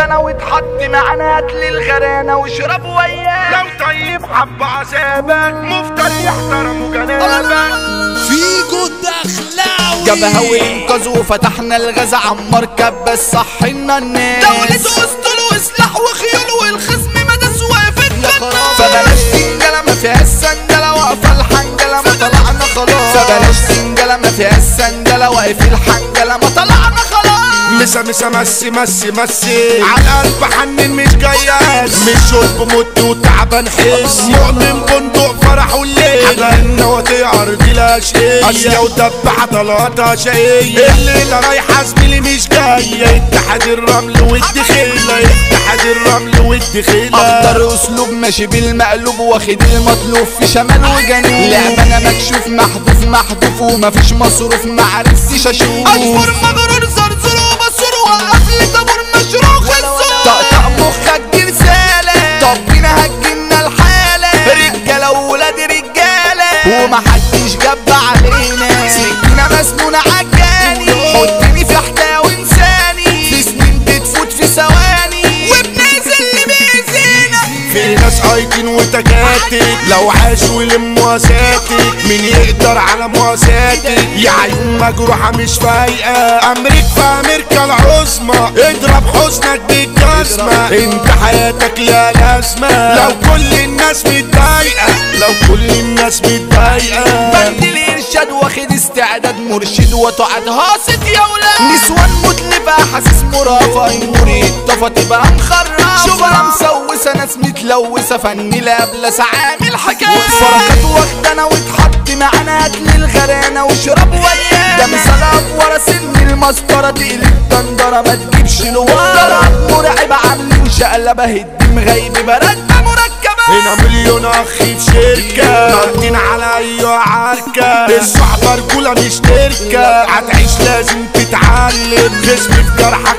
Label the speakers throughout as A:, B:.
A: واختنا واتحط معانا هات لي الغرانة واشرب وياه
B: لو طيب حب عذابك مفتر يحترموا جنابك
C: فيجو دخلاوي
A: جبهة وانقاذ وفتحنا الغزة عمار كبس صحينا الناس
C: دولة اسطول وسلاح وخيول والخصم مدى واقف
A: يا خراب فبلاش سنجلة ما فيهاش سندلة واقفة الحنجلة ما طلعنا خلاص فبلاش سنجلة ما فيهاش سندلة واقف الحنجلة ما طلعنا خلاص
B: مسا مسا مسي مسي مسي على قلب حنين مش جياس مش شرب موت وتعبان حس مؤمن بندق فرح والليل حاجة وتعرض الاشقية اشياء ودبح طلعتها شقية الليلة رايحة زميلي مش جاية اتحاد الرمل والدخيلة اتحاد الرمل والدخيلة
A: اخضر اسلوب ماشي بالمقلوب واخد المطلوب في شمال وجنوب لعبنا مكشوف محذوف محذوف ومفيش مصروف معرفتش اشوف
C: اشفر مغرور زرزور وبصور وقف لي طابور مشروع خلصور
A: طقطق مخك دي رسالة طب بينا هتجينا الحالة رجالة وولاد رجالة ومحدش جاب علينا سكينة مسنونة عجاني حطني في حكاوي انساني في سنين بتفوت في ثواني وبننزل اللي بيأذينا
B: في ناس قايدين وتكاتك لو عاشوا يلموا اساتك مين يقدر على مواساتك يا عيون مجروحة مش فايقة امريكا في امريكا العظمى اضرب حزنك بالجزمة انت حياتك لا لازمة لو كل الناس متضايقة لو كل الناس متضايقة
A: بند الارشاد واخد استعداد مرشد وتقعد هاصت يا ولاد نسوان متلفة حاسس مرافة النور يطفى تبقى مخرفة شغلة مسوسة ناس متلوثة فن لابلس عامل حكاية فرقات واخدانا واتحط معانا هاتلي الغرانة واشرب وياه ده مثال ورا سن المسطرة تقلب دندرة ما تجيبش لورا مرعب عاملين شقلبة الدم غايب برد مركبة
B: هنا مليون اخ في شركة ناطين على اي عركة الصحبة رجولة مش تركة هتعيش لازم تتعلم جسم في جرحك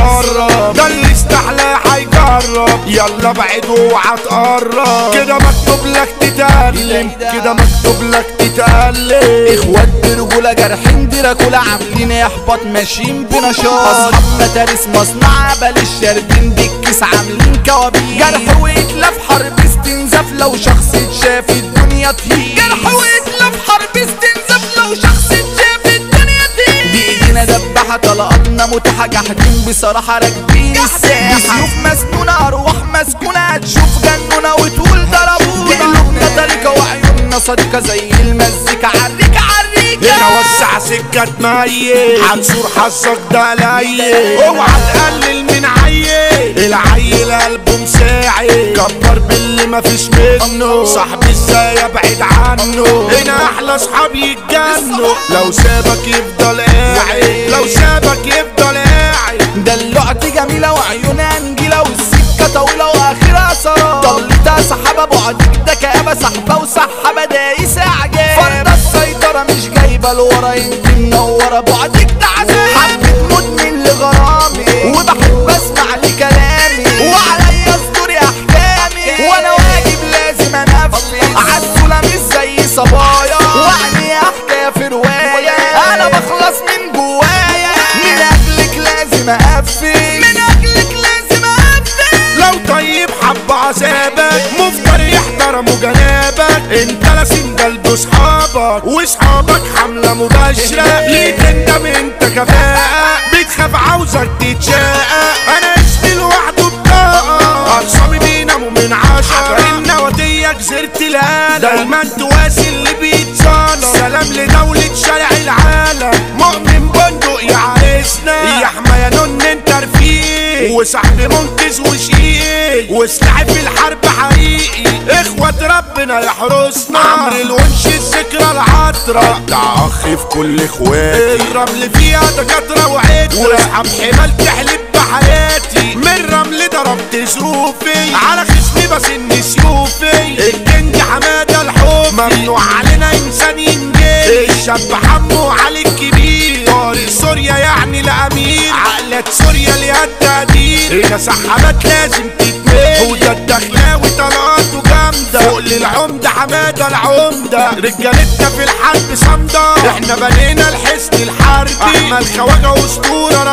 B: متدرب ده اللي استحلى هيجرب يلا بعد اوعى تقرب كده مكتوب لك تتألم كده مكتوب لك تتألم
A: اخوات برجولة جارحين دراكولا عاملين احباط ماشيين بنشاط اصحاب مدارس مصنع بل الشاربين بالكيس عاملين كوابيس جرح واتلاف حرب استنزاف لو شخص اتشاف الدنيا تهيج جرح واتلاف حرب استنزاف لو شخص اتشاف الدنيا تهيج بايدينا دبحة طلقاتنا متاحة جاحدين بصراحة راكبين الساحة بسيوف مسنونة ارواح مسكونة هتشوف جنونة وتقول ضربونا قلوبنا طريقة وعيوننا صديقة زي المزيكا عريكة عريكة
B: هنا وسع سكة ميت هنصور حظك ده قليل اوعى تقلل من عيل العيل قلبه مساعد كبر باللي مفيش منه صاحبي ازاي ابعد عنه هنا احلى اصحاب يتجنوا لو سابك يفضل قاعد لو سابك يفضل قاعد
A: دلوعتي جميلة وعيونها نجيلة والسكة طويلة واخرها سراب ضلتها سحابة بعدك ده كآبة سحبة وسحابة دايسة عجاب فرضة السيطرة مش جايبة لورا انت منورة بعدك ده عذاب حبة مدمن لغرامي وبحب اسمع لكلامي وعليا صدوري احكامي وانا واجب لازم انفذ عالسولة مش زي صبايا وعني احكي في رواية انا بخلص من جوايا من اجلك لازم اقفل من اجلك لازم اقفل
B: لو طيب حب عذابك مفتر يحترموا جنابك انت لا سندل بصحابك واصحابك حملة مباشرة ليه تندم انت كفاءة بتخاف عاوزك تتشاقى انا اسمي لوحده بطاقة اقسامي بيناموا من عشرة النواتية جزيرة الهالة دايما تواسي اللي بيتصالح سلام لدولة شارع العالم مؤمن بندق يعرسنا يا حماية نون انت رفيق وصاحبي منقذ وشقيق وسلاحي في الحرب حقيقي اخوة ربنا يحرسنا عمرو الونش الذكرى العطرة بتاع اخ في كل اخواتي الرمل فيها دكاترة وعترة واصحاب حمال تحلب بحياتي من رمل ضربت ظروفي على خصمي بسن سيوفي الكنج حمادة الحب ممنوع علينا انسان ينجي الشاب حمو علي الكبير طارق سوريا يعني الامير عقلة سوريا ليها التقدير هنا سحبات لازم تتميل وده الدخلاوي طلعاته جامدة فوق للعمدة حمادة العمدة رجالتنا في الحرب صامدة احنا بنينا الحصن الحربي احمد خواجة اسطورة رهيبة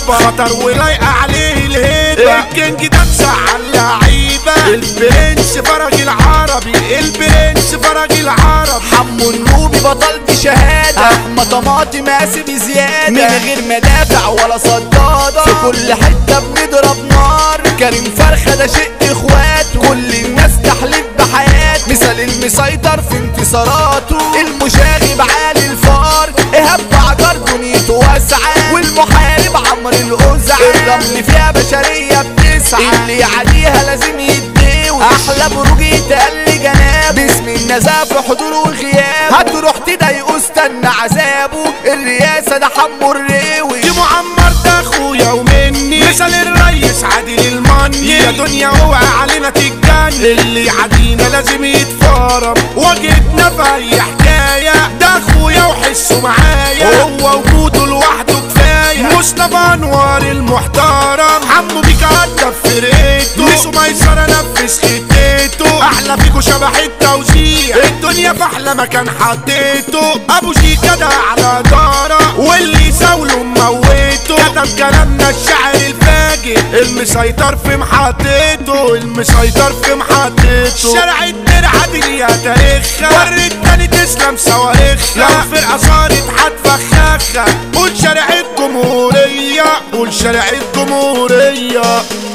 B: صعبة خطر ولايقة عليه الهيبة الكينج ده مسعى اللعيبة البرنس فرج العربي البرنس فرج العربي
A: حمو النوبي بطل دي شهادة احمد طماطم ماسي بزيادة من غير مدافع ولا صدادة في كل حتة بنضرب نار كريم فرخة ده شق اخوات كل الناس تحلف بحياته مثال المسيطر في انتصاراته المشاغب عالي الفار ايهاب بعجر دنيته واسعة والمحارب عمرو الأزعة الرمل فيها بشرية بتسعى اللي يعديها لازم يتداوي احلى بروج يتقل جناب باسم النزاف حضور وغياب هتروح تضايقه استنى عذابه الرئاسة ده حمو الريوي
B: دي معمر ده اخويا ومني مثل الريس عادل المني يا دنيا اوعى علينا تتجنن اللي يعدينا لازم يتفارم واجهتنا في اي حكايه ده اخويا وحسه معايا هو وجوده لوحده كفايه مصطفى انوار المحترم حمو بيك عدى في فرقته مش ميسره نفذ خطته احلى فيكو شبح التوزيع الدنيا في احلى مكان حطيته ابو شيكا ده على دارة واللي زاوله موته كتب كلامنا الشاعر الفاجر المسيطر في محطته المسيطر في محطته شارع الدرع دي يا تاريخها ور التاني تسلم صواريخها لو فرقة صارت هتفخخها قول شارع الجمهورية قول شارع الجمهورية